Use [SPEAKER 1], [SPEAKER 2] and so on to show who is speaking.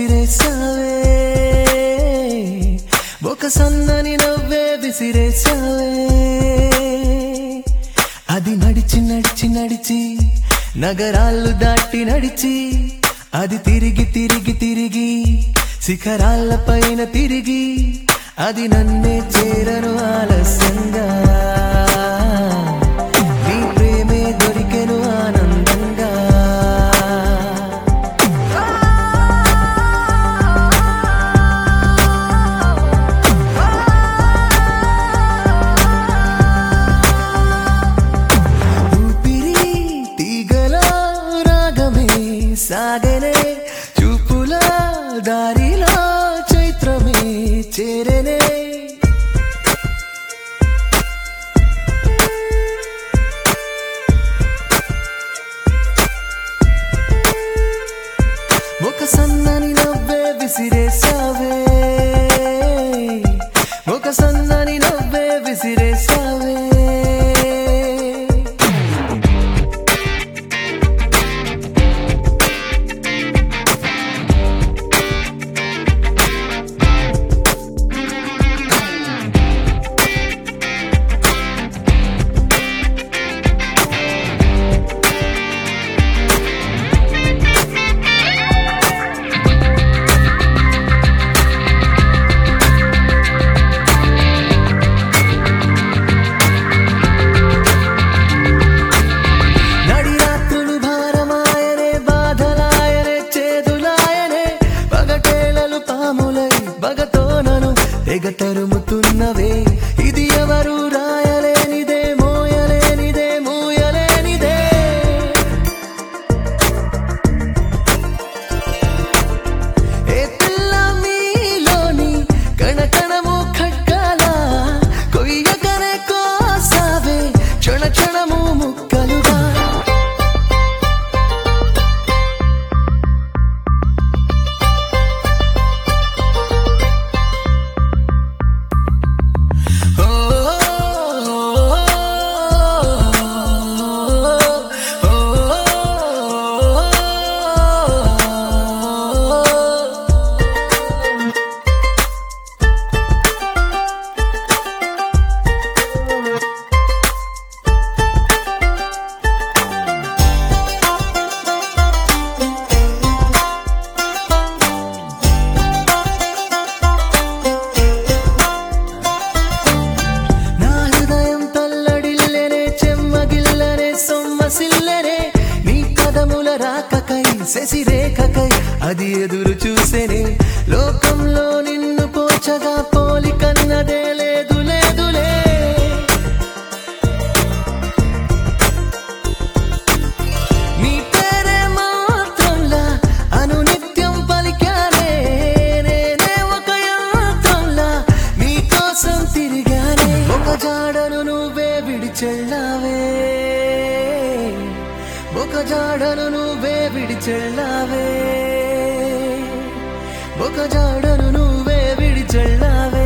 [SPEAKER 1] విసిరేసావే ఒక సన్నని నవ్వే విసిరేసావే అది నడిచి నడిచి నడిచి నగరాలు దాటి నడిచి అది తిరిగి తిరిగి తిరిగి శిఖరాల పైన తిరిగి అది నన్నే చేరను ఆలస్యంగా నీ ప్రేమే దొరికెను ఆనందంగా ఊపిరి తీగల రాగమే సాగనే చూపుల దారిలా చైత్రమే చేరనే ఒక సన్నని నవ్వే విసిరేసావే ఒక సన్నని నవ్వే విసిరేసావే నడి రాత్రులు భారమాయనే బాధలాయనే చేదులాయనే పగటేళలు పాములై బగతోనను తెగ తరుముతున్నవే ఇది ఎవరు రాయలేనిదే మోయలేనిదే మూయలేనిదే ఏ పిల్ల మీలోని కణకణము ఖడ్గాల కొయ్యకనే కోసావే క్షణ క్షణము ముక్కలుగా ఓ నా హృదయం తల్లడిల్లెనే చెమ్మగిల్లనే సొమ్మసిల్లెనే నీ కదముల రాకకై శశిరేఖకై అది ఎదురు చూసెనే లోకంలో నిన్ను పోచగా పోలికన్నదే లేదు లేదులే నీ పేరే మాత్రంలా అనునిత్యం పలికానే నేనే ఒక యంత్రంలా నీ కోసం తిరిగానే ఒక జాడను నువ్వే విడిచెళ్ళావే ఒక జాడను నువ్వే విడిచెళ్ళావే ఒక జాడను నువ్వే విడిచెళ్ళావే